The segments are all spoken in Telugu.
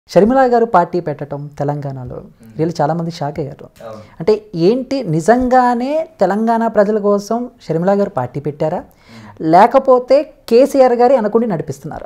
షర్మిల గారు పార్టీ పెట్టడం తెలంగాణలో వీళ్ళు చాలామంది షాక్ అయ్యారు అంటే ఏంటి నిజంగానే తెలంగాణ ప్రజల కోసం షర్మిల గారు పార్టీ పెట్టారా లేకపోతే కేసీఆర్ గారి అనుకుని నడిపిస్తున్నారా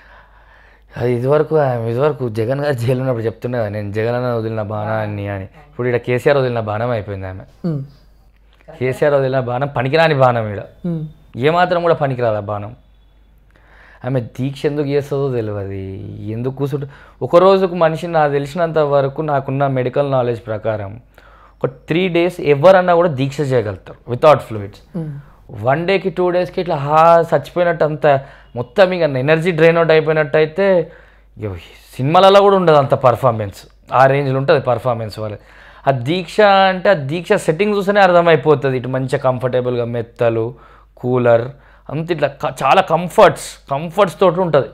అది ఇదివరకు ఆయన ఇదివరకు జగన్ గారు జైలు ఉన్నప్పుడు చెప్తున్నా కదా, నేను జగన్ అన్న వదిలిన బాణాన్ని అని ఇప్పుడు ఇక్కడ కేసీఆర్ వదిలిన బాణం అయిపోయింది ఆమె ఉమ్, కేసీఆర్ వదిలిన బాణం పనికిరాని బాణం ఇక్కడ ఉమ్, ఏమాత్రం కూడా పనికిరాదు ఆ బాణం ఆమె దీక్ష ఎందుకు చేస్తుందో తెలియదు ఎందుకు కూర్చుంటు ఒక రోజుకు మనిషి నాకు తెలిసినంత వరకు నాకున్న మెడికల్ నాలెడ్జ్ ప్రకారం ఒక త్రీ డేస్ ఎవరన్నా కూడా దీక్ష చేయగలుగుతారు వితౌట్ ఫ్లూయిడ్స్ ఉమ్, వన్ డేకి టూ డేస్కి ఇట్లా హా చచ్చిపోయినట్టు అంత మొత్తం ఇక ఎనర్జీ డ్రైన్ అవుట్ అయిపోయినట్టు అయితే ఇక సినిమాలలో కూడా ఉండదు అంత పర్ఫార్మెన్స్ ఆ రేంజ్లో ఉంటుంది పర్ఫార్మెన్స్ వాళ్ళ ఆ దీక్ష అంటే ఆ దీక్ష సెట్టింగ్ చూస్తేనే అర్థమైపోతుంది ఇటు మంచిగా కంఫర్టబుల్గా మెత్తలు కూలర్ అంత ఇట్లా క- చాలా కంఫర్ట్స్ కంఫర్ట్స్ తోటి ఉంటుంది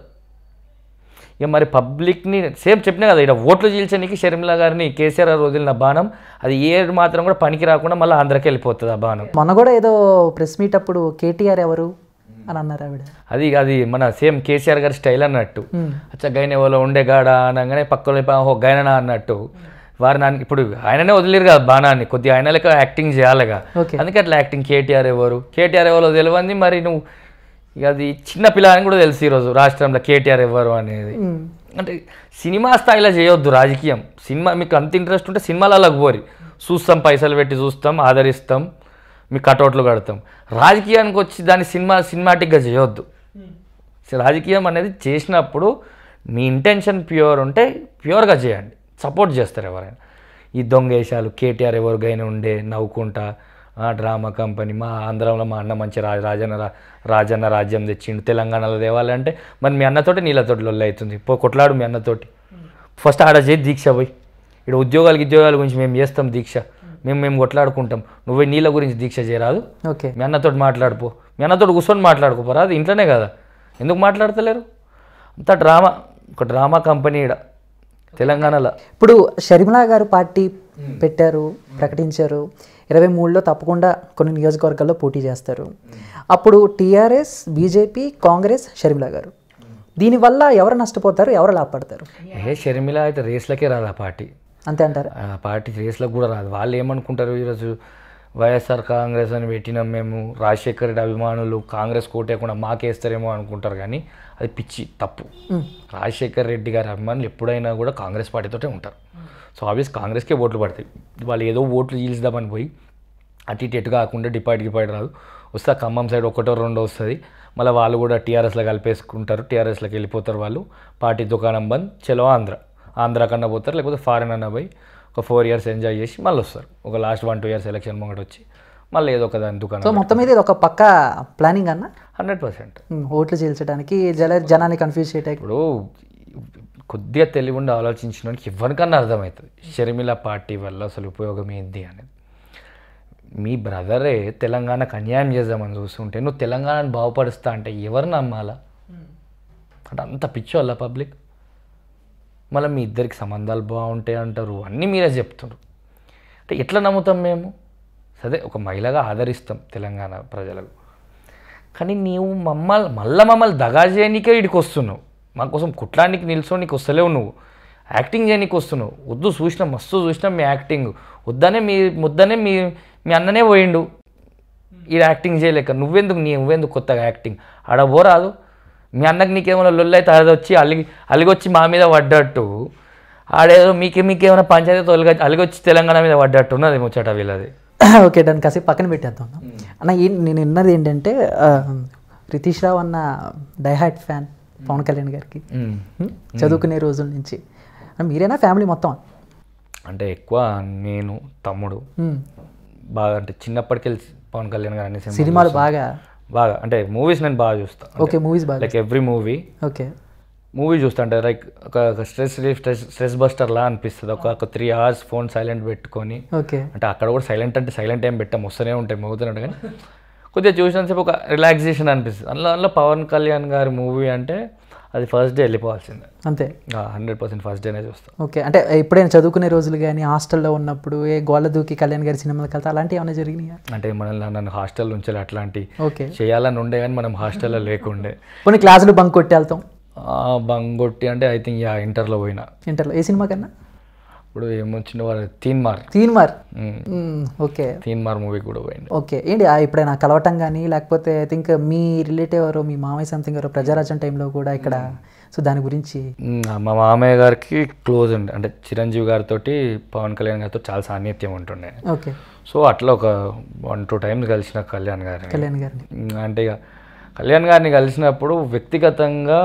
ఇక మరి పబ్లిక్ని సేమ్ చెప్పినా కదా ఇక్కడ ఓట్లు చీల్చడానికి షర్మిల గారిని కేసీఆర్ గారు వదిలిన బాణం అది ఏ మాత్రం కూడా పనికి రాకుండా మళ్ళీ ఆంధ్రకి వెళ్ళిపోతుంది ఆ బాణం మొన్న కూడా ఏదో ప్రెస్ మీట్ అప్పుడు కేటీఆర్ ఎవరు అని అన్నారు ఆవిడ అది అది మన సేమ్ కేసీఆర్ గారి స్టైల్ అన్నట్టు ఉమ్, అచ్చా గైన ఎవరో ఉండే గాడ అనగానే పక్కన ఓ గైననా అన్నట్టు వారు నాకు ఇప్పుడు ఆయననే వదిలేరు కదా బాణాన్ని కొద్దిగా ఆయన లెక్క యాక్టింగ్ చేయాలిగా ఓకే అందుకే అట్లా యాక్టింగ్ కేటీఆర్ ఎవరు కేటీఆర్ ఎవరో తెలియంది మరి నువ్వు ఇక అది చిన్న పిల్ల అని కూడా తెలుసు ఈరోజు రాష్ట్రంలో కేటీఆర్ ఎవరు అనేది ఉమ్, అంటే సినిమా స్థాయిలో చేయొద్దు రాజకీయం సినిమా మీకు అంత ఇంట్రెస్ట్ ఉంటే సినిమాలకు పోరి చూస్తాం పైసలు పెట్టి చూస్తాం ఆదరిస్తాం మీ కటౌట్లు కడతాం రాజకీయానికి వచ్చి దాన్ని సినిమా సినిమాటిక్గా చేయొద్దు సో రాజకీయం అనేది చేసినప్పుడు మీ ఇంటెన్షన్ ప్యూర్ ఉంటే ప్యూర్గా చేయండి సపోర్ట్ చేస్తారు ఎవరైనా ఈ దొంగేశాలు కేటీఆర్ ఎవరు గైన ఉండే నవ్వుకుంటా ఆ, డ్రామా కంపెనీ మా ఆంధ్రంలో మా అన్న మంచి రా రాజన్న రా- రాజన్న రాజ్యం తెచ్చిండు తెలంగాణలో తేవాలంటే మరి మీ అన్నతోటి నీళ్ళతోటి లొల్లి అవుతుంది పో కొట్లాడు మీ అన్నతోటి ఫస్ట్ ఆడ చేయి దీక్ష పోయి ఇక్కడ ఉద్యోగాలకి ఉద్యోగాల గురించి మేము చేస్తాం దీక్ష మేము మేము కొట్లాడుకుంటాం నువ్వు నీళ్ళ గురించి దీక్ష చేయరాదు ఓకే మీ అన్నతోటి మాట్లాడుకో మీ అన్నతోటి కూర్చొని మాట్లాడుకోపోరా అది ఇంట్లోనే కదా ఎందుకు మాట్లాడతలేరు అంత డ్రామా ఒక డ్రామా కంపెనీ ఈడ తెలంగాణలో ఇప్పుడు షర్మిల గారు పార్టీ పెట్టారు ప్రకటించారు ఇరవై మూడులో తప్పకుండా కొన్ని నియోజకవర్గాల్లో పోటీ చేస్తారు అప్పుడు టీఆర్ఎస్ బీజేపీ కాంగ్రెస్ షర్మిల గారు దీనివల్ల ఎవరు నష్టపోతారు ఎవరు లాభపడతారు ఏ షర్మిల అయితే రేస్లకే రాదు ఆ పార్టీ అంతే అంటారు ఆ పార్టీ రేస్లకు కూడా రాదు వాళ్ళు ఏమనుకుంటారు ఈరోజు వైఎస్ఆర్ కాంగ్రెస్ అని పెట్టినాం మేము రాజశేఖర్ రెడ్డి అభిమానులు కాంగ్రెస్ కోటేయకుండా మాకేస్తారేమో అనుకుంటారు కానీ అది పిచ్చి తప్పు రాజశేఖర్ రెడ్డి గారి అభిమానులు ఎప్పుడైనా కూడా కాంగ్రెస్ పార్టీతోటే ఉంటారు సో ఆబ్వియస్ కాంగ్రెస్కే ఓట్లు పడతాయి వాళ్ళు ఏదో ఓట్లు చీల్చుదామని పోయి అటు ఇటు ఎటు కాకుండా డిపాయిట్ డిపాయిట్ రాదు వస్తే ఆ ఖమ్మం సైడ్ ఒకటో రెండో వస్తుంది మళ్ళీ వాళ్ళు కూడా టీఆర్ఎస్లో కలిపేసుకుంటారు టీఆర్ఎస్లోకి వెళ్ళిపోతారు వాళ్ళు పార్టీ దుకాణం బంద్ చలో ఆంధ్ర ఆంధ్ర కన్నా పోతారు లేకపోతే ఫారెన్ అన్న పోయి ఒక ఫోర్ ఇయర్స్ ఎంజాయ్ చేసి మళ్ళీ వస్తారు ఒక last one two years election ముంగట వచ్చి మళ్ళీ ఏదో ఒక దాని సో దుకాణం మొత్తం మీద ఇది ఒక పక్క ప్లానింగ్ అన్న హండ్రెడ్ పర్సెంట్ ఉమ్, ఓట్లు చీల్చడానికి జల జనాన్ని కన్ఫ్యూజ్ చేయడానికి ఇప్పుడు కొద్దిగా తెలివి ఉండి ఆలోచించడానికి ఎవరికన్నా అర్థమవుతుంది షర్మిల పార్టీ వల్ల అసలు ఉపయోగం ఏంటి అనేది మీ బ్రదరే తెలంగాణకు అన్యాయం చేద్దామని చూస్తుంటే నువ్వు తెలంగాణను బాగుపరుస్తా అంటే ఎవరు నమ్మాలా అంటే అంత పిచ్చో వాళ్ళ పబ్లిక్ మళ్ళీ మీ ఇద్దరికి సంబంధాలు బాగుంటాయి అంటారు అన్నీ మీరే చెప్తున్నారు అంటే ఎట్లా నమ్ముతాం మేము సరే ఒక మహిళగా ఆదరిస్తాం తెలంగాణ ప్రజలకు కానీ నీవు మమ్మల్ని మళ్ళీ మమ్మల్ని దగా చేయడానికే ఇడికి వస్తున్నావు మా కోసం కుట్లానికి నిల్చోనికి వస్తలేవు నువ్వు యాక్టింగ్ చేయడానికి వస్తున్నావు వద్దు చూసినాం మస్తు చూసినాం మీ యాక్టింగ్ వద్దనే మీ ముద్దనే మీ మీ అన్ననే పోయిండు ఈ యాక్టింగ్ చేయలేక నువ్వెందుకు నీ నువ్వెందుకు కొత్తగా యాక్టింగ్ ఆడ పోరాదు మీ అన్నకి నీకేమైనా లొల్లు అయితే అది వచ్చి అలిగి అలిగొచ్చి మా మీద పడ్డట్టు ఆడేదో మీకే మీకేమైనా పంచాయతీ తొలగ అలిగొచ్చి తెలంగాణ మీద పడ్డట్టు ఉన్నది ముచ్చట వీళ్ళది ఓకే దాన్ని కాసేపు పక్కన పెట్టేద్దాం అన్న ఏం- నేను విన్నది ఏంటంటే ఆ, రితీష్ రావు అన్న డైహాట్ ఫ్యాన్ పవన్ కళ్యాణ్ గారికి ఉమ్. ఉమ్, చదువుకునే రోజుల నుంచి అన్న, మీరేనా ఫ్యామిలీ మొత్తం అంటే ఎక్కువ నేను తమ్ముడు ఉమ్, బాగా అంటే చిన్నప్పటికెళ్ళి పవన్ కళ్యాణ్ గారు అన్ని సినిమాలు సినిమాలు బాగా బాగా అంటే మూవీస్ నేను బాగా చూస్తాను ఓకే మూవీస్ బాగా like every movie okay movie చూస్తా అంటే లైక్ ఒక stress relief stress stress buster లా అనిపిస్తుంది ఒక ఒక త్రీ అవర్స్ ఫోన్ సైలెంట్ పెట్టుకొని ఓకే అంటే అక్కడ కూడా సైలెంట్ అంటే సైలెంట్ ఏం పెట్టాం వస్తూనే ఉంటాయి మోగుతూనే ఉంటాయి కానీ కొద్దిగా చూసినంతసేపు ఒక రిలాక్సేషన్ అనిపిస్తుంది అందులో అందులో పవన్ కళ్యాణ్ గారి మూవీ అంటే అది ఫస్ట్ డే వెళ్ళిపోవాల్సిందే అంతే హండ్రెడ్ పర్సెంట్ ఫస్ట్ డేనే చూస్తాం ఓకే అంటే ఎప్పుడైనా చదువుకునే రోజులు కానీ హాస్టల్లో ఉన్నప్పుడు ఏ గోళ్ళ దూకి కళ్యాణ్ గారి సినిమాలకు వెళ్తే అలాంటివి ఏమైనా జరిగినాయా అంటే మనల్ని నన్ను హాస్టల్ నుంచి అట్లాంటి ఓకే చేయాలని ఉండే కానీ మనం హాస్టల్లో లేకుండే కొన్ని క్లాసులు బంక్ కొట్టి వెళ్తాం ఆ, బంగొట్టి అంటే ఐ థింక్ యా ఇంటర్లో పోయినా ఇంటర్లో ఏ సినిమా కన్నా ఇప్పుడు ఏమొచ్చిన వారు తీన్ మార్ తీన్ మార్ మ్మ్. మ్మ్, ఓకే తీన్ మార్ మూవీ కూడా పోయింది ఓకే ఏంటి ఆ ఎప్పుడైనా కలవటం కానీ లేకపోతే ఐ థింక్ మీ రిలేటివ్ ఎవరో మీ మామయ్య సంథింగ్ ఎవరో ప్రజారాజ్యం టైంలో కూడా ఇక్కడ సో దాని గురించి మ్మ్, మా మామయ్య గారికి క్లోజ్ ఉండే అంటే చిరంజీవి గారితో పవన్ కళ్యాణ్ గారితో చాలా సాన్నిధ్యం ఉంటుండే ఓకే సో అట్లా ఒక వన్ టూ టైమ్స్ కలిసిన కళ్యాణ్ గారిని కళ్యాణ్ గారిని మ్మ్, అంటే ఇక కళ్యాణ్ గారిని కలిసినప్పుడు వ్యక్తిగతంగా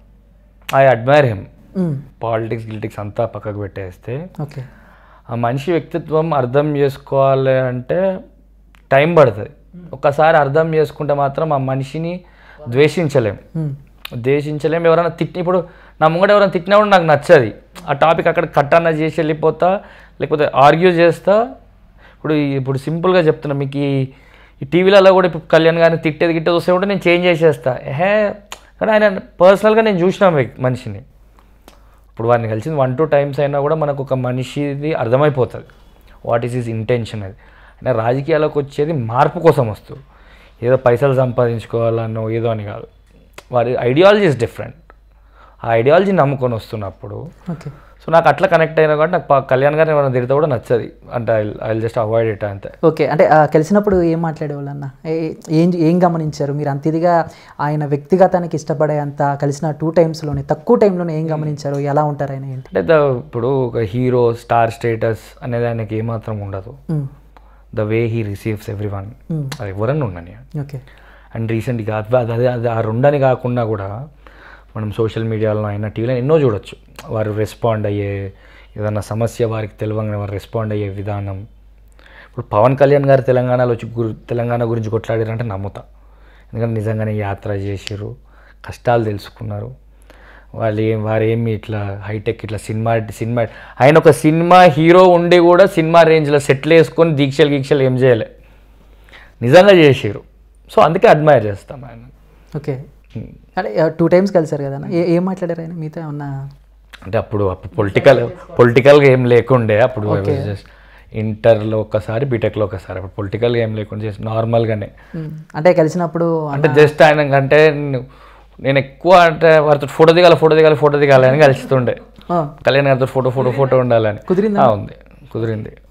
I admire him hmm, politics గిలిటిక్స్ అంతా పక్కకు పెట్టేస్తే ఓకే ఆ మనిషి వ్యక్తిత్వం అర్థం చేసుకోవాలి అంటే టైం పడుతుంది ఒక్కసారి అర్థం చేసుకుంటే మాత్రం ఆ మనిషిని ద్వేషించలేం మ్మ్, ద్వేషించలేం ఎవరైనా తిట్టి ఇప్పుడు నా ముంగట ఎవరైనా తిట్టినా కూడా నాకు నచ్చది ఆ టాపిక్ అక్కడ కట్టన్న చేసి వెళ్ళిపోతా లేకపోతే ఆర్గ్యూ చేస్తా ఇప్పుడు ఈ- ఇప్పుడు సింపుల్గా చెప్తున్నా మీకు ఈ ఈ టీవీలలో కూడా ఇప్పుడు కళ్యాణ్ గారిని తిట్టేది గిట్టేది వస్తే కూడా నేను చేంజ్ చేసేస్తా హే కానీ ఆయన పర్సనల్గా నేను చూసిన వ్యక్- మనిషిని ఇప్పుడు వారిని కలిసింది వన్ టూ టైమ్స్ అయినా కూడా మనకు ఒక మనిషిది అర్థమైపోతుంది వాట్ ఈస్ హిస్ ఇంటెన్షన్ అది ఆయన రాజకీయాలకు వచ్చేది మార్పు కోసం వస్తూ ఏదో పైసలు సంపాదించుకోవాలనో ఏదో అని కాదు వారి ఐడియాలజీ ఇస్ డిఫరెంట్ ఆ ఐడియాలజీ నమ్ముకొని వస్తున్నప్పుడు ఓకే సో నాకు అట్లా కనెక్ట్ అయినా కాబట్టి నాకు ప- కళ్యాణ్ గారిని ఏమైనా తిడితే కూడా నచ్చది అంటే I I just avoid it అంతే ఓకే అంటే ఆ, కలిసినప్పుడు ఏం మాట్లాడేవాళ్ళు అన్న ఏ- ఏం ఏం గమనించారు మీరు అంత ఇదిగా ఆయన వ్యక్తిగతానికి ఇష్టపడే అంత కలిసిన టూ టైమ్స్లోనే తక్కువ టైంలోనే ఏం గమనించారు ఎలా ఉంటారు ఆయన ఏంటి అంటే ద ఇప్పుడు ఒక హీరో స్టార్ స్టేటస్ అనేది ఆయనకి ఏమాత్రం ఉండదు hmm, the way he receives everyone hmm, అది ఎవరన్నా ఉండని ఓకే అండ్ రీసెంట్గా అది అది అది ఆ రెండని కాకుండా కూడా మనం సోషల్ మీడియాలో అయినా టీవీలో ఎన్నో చూడొచ్చు వారు రెస్పాండ్ అయ్యే ఏదన్నా సమస్య వారికి తెలియగానే వారు రెస్పాండ్ అయ్యే విధానం ఇప్పుడు పవన్ కళ్యాణ్ గారు తెలంగాణలో వచ్చి గురు తెలంగాణ గురించి కొట్లాడారంటే నమ్ముతా ఎందుకంటే నిజంగానే యాత్ర చేసిర్రు కష్టాలు తెలుసుకున్నారు వాళ్ళు ఏం వారు ఏమి ఇట్లా హైటెక్ ఇట్లా సినిమా సినిమా ఆయన ఒక సినిమా హీరో ఉండి కూడా సినిమా రేంజ్లో సెటిల్ వేసుకొని దీక్షలు గీక్షలు ఏం చేయలే నిజంగా చేసిర్రు సో అందుకే అడ్మైర్ చేస్తాం ఆయన ఓకే అంటే టూ టైమ్స్ కలిసారు కదా అన్న? ఏ- ఏం మాట్లాడారు ఆయన మీతో ఏమన్నా అంటే అప్పుడు అప్పుడు పొలిటికల్ పొలిటికల్గా ఏం లేకుండే అప్పుడు జస్ట్ ఇంటర్లో ఒకసారి బీటెక్లో ఒకసారి అప్పుడు పొలిటికల్గా ఏం లేకుండా జస్ట్ నార్మల్గానే మ్మ్, అంటే కలిసినప్పుడు అంటే జస్ట్ ఆయన అంటే నేను ఎక్కువ అంటే వారితో ఫోటో దిగాలి ఫోటో దిగాలి ఫోటో దిగాలి అని కలుస్తుండే ఆ, కళ్యాణ్ గారితో ఫోటో ఫోటో ఫోటో ఉండాలని కుదిరిందా? ఆ, ఉంది కుదిరింది